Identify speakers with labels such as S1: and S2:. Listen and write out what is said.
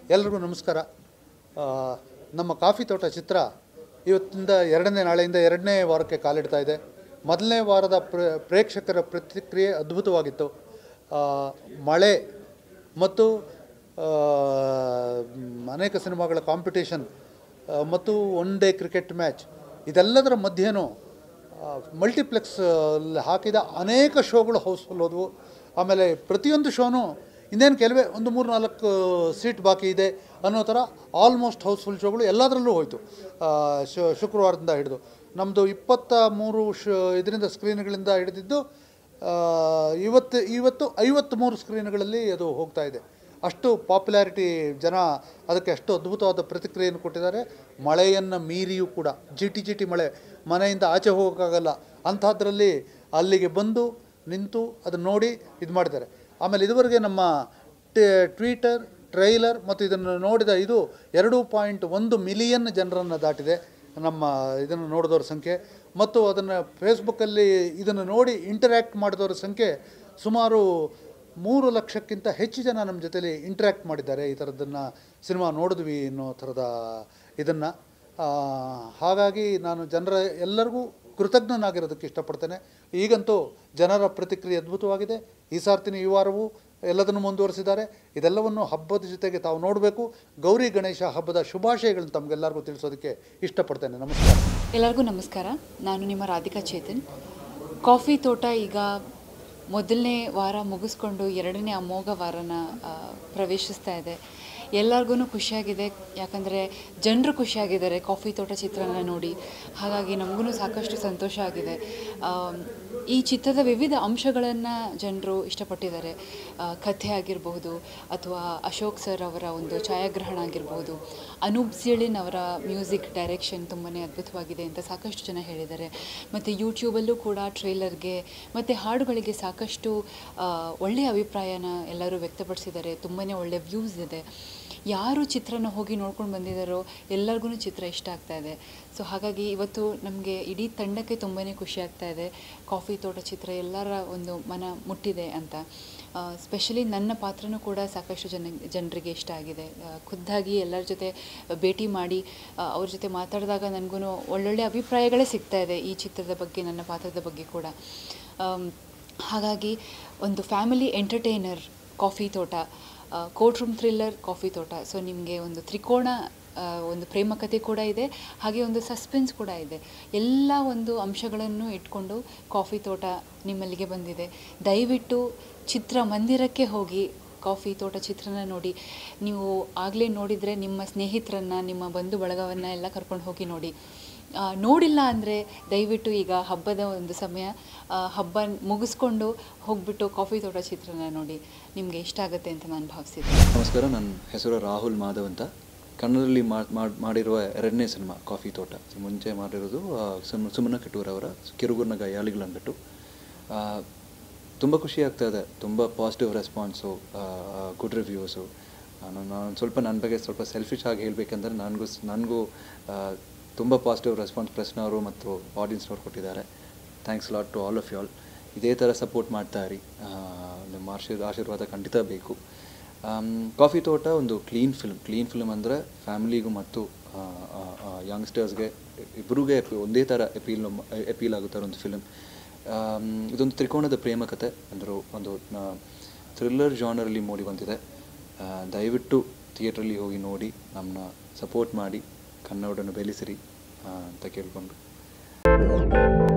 S1: ಎಲ್ರಿಗೂ ನಮಸ್ಕಾರ ಆ, ನಮ್ಮ ಕಾಫಿ ತೋಟ ಚಿತ್ರ ಇವತ್ತಿಂದ ಎರಡನೇ ನಾಳೆಯಿಂದ ಎರಡನೇ ವಾರಕ್ಕೆ ಕಾಲಿಡ್ತಾ ಇದೆ ಮೊದಲನೇ ವಾರದ ಪ್ರ ಪ್ರೇಕ್ಷಕರ ಪ್ರತಿಕ್ರಿಯೆ ಅದ್ಭುತವಾಗಿತ್ತು ಆ, ಮಳೆ ಮತ್ತು ಆ, ಮ್, ಅನೇಕ ಸಿನಿಮಾಗಳ ಕಾಂಪಿಟೇಷನ್ ಮತ್ತು ಒನ್ ಡೇ ಕ್ರಿಕೆಟ್ ಮ್ಯಾಚ್ ಇದೆಲ್ಲದರ ಮಧ್ಯೆನೂ ಮಲ್ಟಿಪ್ಲೆಕ್ಸ್ ಅಲ್ಲಿ ಹಾಕಿದ ಅನೇಕ ಶೋಗಳು ಹೌಸ್ಫುಲ್ ಹೋದವು ಆಮೇಲೆ ಪ್ರತಿಯೊಂದು ಶೋನು ಇನ್ನೇನು ಕೆಲವೇ ಒಂದು ಮೂರು ನಾಲ್ಕು ಸೀಟ್ ಬಾಕಿ ಇದೆ ಅನ್ನೋ ಥರ ಆಲ್ಮೋಸ್ಟ್ ಹೌಸ್ಫುಲ್ ಶೋಗಳು ಎಲ್ಲದರಲ್ಲೂ ಹೋಯಿತು ಶು ಶುಕ್ರವಾರದಿಂದ ಹಿಡಿದು ನಮ್ಮದು ಇಪ್ಪತ್ತ ಮೂರು ಶ ಇದರಿಂದ ಸ್ಕ್ರೀನ್ಗಳಿಂದ ಹಿಡಿದಿದ್ದು ಆ, ಇವತ್ತು ಇವತ್ತು ಐವತ್ತ್ಮೂರು ಸ್ಕ್ರೀನ್ಗಳಲ್ಲಿ ಅದು ಹೋಗ್ತಾ ಇದೆ ಅಷ್ಟು ಪಾಪ್ಯುಲಾರಿಟಿ ಜನ ಅದಕ್ಕೆ ಅಷ್ಟು ಅದ್ಭುತವಾದ ಪ್ರತಿಕ್ರಿಯೆಯನ್ನು ಕೊಟ್ಟಿದ್ದಾರೆ ಮಳೆಯನ್ನು ಮೀರಿಯೂ ಕೂಡ ಜಿಟಿ ಜಿಟಿ ಮಳೆ ಮನೆಯಿಂದ ಆಚೆ ಹೋಗೋಕ್ಕಾಗಲ್ಲ ಅಂಥದ್ರಲ್ಲಿ ಅಲ್ಲಿಗೆ ಬಂದು ನಿಂತು ಅದನ್ನು ನೋಡಿ ಇದು ಮಾಡಿದ್ದಾರೆ ಆಮೇಲೆ ಇದುವರೆಗೆ ನಮ್ಮ ಟ್ವೀಟರ್ ಟ್ರೈಲರ್ ಮತ್ತು ಇದನ್ನು ನೋಡಿದ ಇದು ಎರಡು ಪಾಯಿಂಟ್ ಒಂದು ಮಿಲಿಯನ್ ಜನರನ್ನು ದಾಟಿದೆ ನಮ್ಮ ಇದನ್ನು ನೋಡಿದವ್ರ ಸಂಖ್ಯೆ ಮತ್ತು ಅದನ್ನು ಫೇಸ್ಬುಕ್ಕಲ್ಲಿ ಇದನ್ನು ನೋಡಿ ಇಂಟರ್ಯಾಕ್ಟ್ ಮಾಡಿದವ್ರ ಸಂಖ್ಯೆ ಸುಮಾರು ಮೂರು ಲಕ್ಷಕ್ಕಿಂತ ಹೆಚ್ಚು ಜನ ನಮ್ಮ ಜೊತೆಲಿ ಇಂಟ್ರ್ಯಾಕ್ಟ್ ಮಾಡಿದ್ದಾರೆ ಈ ಥರದ್ದನ್ನು ಸಿನಿಮಾ ನೋಡಿದ್ವಿ ಅನ್ನೋ ಥರದ ಇದನ್ನು ಹಾಗಾಗಿ ನಾನು ಜನರ ಎಲ್ಲರಿಗೂ ಕೃತಜ್ಞನಾಗಿರೋದಕ್ಕೆ ಇಷ್ಟಪಡ್ತೇನೆ ಈಗಂತೂ ಜನರ ಪ್ರತಿಕ್ರಿಯೆ ಅದ್ಭುತವಾಗಿದೆ ಈ ಸಾರ್ತಿನ ಈ ವಾರವೂ ಎಲ್ಲದನ್ನು ಮುಂದುವರಿಸಿದ್ದಾರೆ ಇದೆಲ್ಲವನ್ನು ಹಬ್ಬದ ಜೊತೆಗೆ ತಾವು ನೋಡಬೇಕು ಗೌರಿ ಗಣೇಶ ಹಬ್ಬದ ಶುಭಾಶಯಗಳನ್ನು ತಮಗೆಲ್ಲರಿಗೂ ತಿಳಿಸೋದಕ್ಕೆ ಇಷ್ಟಪಡ್ತೇನೆ ನಮಸ್ಕಾರ
S2: ಎಲ್ಲರಿಗೂ ನಮಸ್ಕಾರ ನಾನು ನಿಮ್ಮ ರಾಧಿಕಾ ಚೇತನ್ ಕಾಫಿ ತೋಟ ಈಗ ಮೊದಲನೇ ವಾರ ಮುಗಿಸ್ಕೊಂಡು ಎರಡನೇ ಅಮೋಘ ವಾರನ ಆ, ಪ್ರವೇಶಿಸ್ತಾ ಇದೆ ಎಲ್ಲರಿಗೂ ಖುಷಿಯಾಗಿದೆ ಯಾಕಂದರೆ ಜನರು ಖುಷಿಯಾಗಿದ್ದಾರೆ ಕಾಫಿ ತೋಟ ಚಿತ್ರನ ನೋಡಿ ಹಾಗಾಗಿ ನಮಗೂ ಸಾಕಷ್ಟು ಸಂತೋಷ ಆಗಿದೆ ಆಮ್, ಈ ಚಿತ್ರದ ವಿವಿಧ ಅಂಶಗಳನ್ನು ಜನರು ಇಷ್ಟಪಟ್ಟಿದ್ದಾರೆ ಆ, ಕಥೆ ಆಗಿರಬಹುದು ಅಥವಾ ಅಶೋಕ್ ಸರ್ ಅವರ ಒಂದು ಛಾಯಾಗ್ರಹಣ ಆಗಿರ್ಬೋದು ಅನೂಪ್ ಸೀಳಿನ್ ಅವರ ಮ್ಯೂಸಿಕ್ ಡೈರೆಕ್ಷನ್ ತುಂಬಾ ಅದ್ಭುತವಾಗಿದೆ ಅಂತ ಸಾಕಷ್ಟು ಜನ ಹೇಳಿದ್ದಾರೆ ಮತ್ತು ಯೂಟ್ಯೂಬಲ್ಲೂ ಕೂಡ ಟ್ರೇಲರ್ಗೆ ಮತ್ತು ಹಾಡುಗಳಿಗೆ ಸಾಕಷ್ಟು ಆ, ಒಳ್ಳೆಯ ಅಭಿಪ್ರಾಯನ ಎಲ್ಲರೂ ವ್ಯಕ್ತಪಡಿಸಿದ್ದಾರೆ ತುಂಬಾ ಒಳ್ಳೆಯ ವ್ಯೂಸ್ ಇದೆ ಯಾರು ಚಿತ್ರನ ಹೋಗಿ ನೋಡ್ಕೊಂಡು ಬಂದಿದ್ದಾರೋ ಎಲ್ಲರಿಗೂ ಚಿತ್ರ ಇಷ್ಟ ಆಗ್ತಾ ಇದೆ ಸೊ ಹಾಗಾಗಿ ಇವತ್ತು ನಮಗೆ ಇಡೀ ತಂಡಕ್ಕೆ ತುಂಬಾ ಖುಷಿ ಆಗ್ತಾ ಇದೆ ಕಾಫಿ ತೋಟ ಚಿತ್ರ ಎಲ್ಲರ ಒಂದು ಮನ ಮುಟ್ಟಿದೆ ಅಂತ ಸ್ಪೆಷಲಿ ನನ್ನ ಪಾತ್ರನೂ ಕೂಡ ಸಾಕಷ್ಟು ಜನ ಜನರಿಗೆ ಇಷ್ಟ ಆಗಿದೆ ಆ, ಖುದ್ದಾಗಿ ಎಲ್ಲರ ಜೊತೆ ಭೇಟಿ ಮಾಡಿ ಆ, ಅವ್ರ ಜೊತೆ ಮಾತಾಡಿದಾಗ ನನಗೂ ಒಳ್ಳೊಳ್ಳೆ ಅಭಿಪ್ರಾಯಗಳೇ ಸಿಗ್ತಾ ಇದೆ ಈ ಚಿತ್ರದ ಬಗ್ಗೆ ನನ್ನ ಪಾತ್ರದ ಬಗ್ಗೆ ಕೂಡ ಆಮ್, ಹಾಗಾಗಿ ಒಂದು family entertainer Coffee Thota courtroom thriller Coffee Thota so ನಿಮಗೆ ಒಂದು ತ್ರಿಕೋಣ ಆ, ಒಂದು ಪ್ರೇಮ ಕಥೆ ಕೂಡ ಇದೆ ಹಾಗೆ ಒಂದು ಸಸ್ಪೆನ್ಸ್ ಕೂಡ ಇದೆ ಎಲ್ಲ ಒಂದು ಅಂಶಗಳನ್ನು ಇಟ್ಕೊಂಡು ಕಾಫಿ ತೋಟ ನಿಮ್ಮಲ್ಲಿಗೆ ಬಂದಿದೆ ದಯವಿಟ್ಟು ಚಿತ್ರಮಂದಿರಕ್ಕೆ ಹೋಗಿ ಕಾಫಿ ತೋಟ ಚಿತ್ರನ ನೋಡಿ ನೀವು ಆಗಲೇ ನೋಡಿದರೆ ನಿಮ್ಮ ಸ್ನೇಹಿತರನ್ನು ನಿಮ್ಮ ಬಂಧು ಬಳಗವನ್ನು ಎಲ್ಲ ಕರ್ಕೊಂಡು ಹೋಗಿ ನೋಡಿ ಆ, ನೋಡಿಲ್ಲ ಅಂದರೆ ದಯವಿಟ್ಟು ಈಗ ಹಬ್ಬದ ಒಂದು ಸಮಯ ಆ, ಹಬ್ಬ ಮುಗಿಸ್ಕೊಂಡು ಹೋಗ್ಬಿಟ್ಟು ಕಾಫಿ ತೋಟ ಚಿತ್ರನ ನೋಡಿ ನಿಮಗೆ ಇಷ್ಟ ಆಗುತ್ತೆ ಅಂತ ನಾನು ಭಾವಿಸಿದ್ದೆ
S3: ನಮಸ್ಕಾರ ನನ್ನ ಹೆಸರು ರಾಹುಲ್ ಮಾಧವ್ ಅಂತ ಕನ್ನಡದಲ್ಲಿ ಮಾಡ್- ಮಾಡ್- ಮಾಡಿರುವ ಎರಡನೇ ಸಿನಿಮಾ ಕಾಫಿ ತೋಟ ಮುಂಚೆ ಮಾಡಿರೋದು ಆ, ಸುಮ್ ಸುಮನ ಕಟೂರ್ ಅವರ ಕಿರುಗುರ್ನ ಗಯಾಳಿಗಳು ಅಂದ್ಬಿಟ್ಟು ತುಂಬ ಖುಷಿ ಆಗ್ತಾ ಇದೆ ತುಂಬ ಪಾಸಿಟಿವ್ ರೆಸ್ಪಾನ್ಸು ಗುಡ್ ರಿವ್ಯೂಸು ನಾನು ನಾನು ಸ್ವಲ್ಪ ನನ್ನ ಬಗ್ಗೆ ಸ್ವಲ್ಪ ಸೆಲ್ಫಿಶ್ ಆಗಿ ಹೇಳಬೇಕಂದ್ರೆ ನನಗೂ ಸ್- ನನಗೂ ತುಂಬ ಪಾಸಿಟಿವ್ ರೆಸ್ಪಾನ್ಸ್ ಪ್ರೆಸ್ನವರು ಮತ್ತು ಆಡಿಯನ್ಸ್ನವ್ರು ಕೊಟ್ಟಿದ್ದಾರೆ thanks lot to all of you all ಇದೇ ಥರ ಸಪೋರ್ಟ್ ಮಾಡ್ತಾ ಇರಿ ಆ, ನಿಮ್ಮ ಆಶೀರ್ ಆಶೀರ್ವಾದ ಖಂಡಿತ ಬೇಕು ಆಮ್, ಕಾಫಿ ತೋಟ ಒಂದು ಕ್ಲೀನ್ ಫಿಲ್ಮ್ ಕ್ಲೀನ್ ಫಿಲ್ಮ್ ಅಂದರೆ ಫ್ಯಾಮಿಲಿಗೂ ಮತ್ತು ಯಂಗ್ಸ್ಟರ್ಸ್ಗೆ ಇಬ್ಬರಿಗೂ ಒಂದೇ ಥರ ಎಪೀಲ್ ಎಪೀಲ್ ಆಗುತ್ತಾರೆ ಒಂದು ಫಿಲ್ಮ್ ಇದೊಂದು ತ್ರಿಕೋಣದ ಪ್ರೇಮ ಕಥೆ ಅಂದರೆ ಒಂದು ಥ್ರಿಲ್ಲರ್ ಜಾನರಲ್ಲಿ ಮೂಡಿ ಬಂದಿದೆ ಆ, ದಯವಿಟ್ಟು ಥಿಯೇಟ್ರಲ್ಲಿ ಹೋಗಿ ನೋಡಿ ನಮ್ಮನ್ನ ಸಪೋರ್ಟ್ ಮಾಡಿ ಕನ್ನಡವನ್ನು ಬೆಳೆಸಿರಿ ಆ, ಅಂತ ಕೇಳಿಕೊಂಡು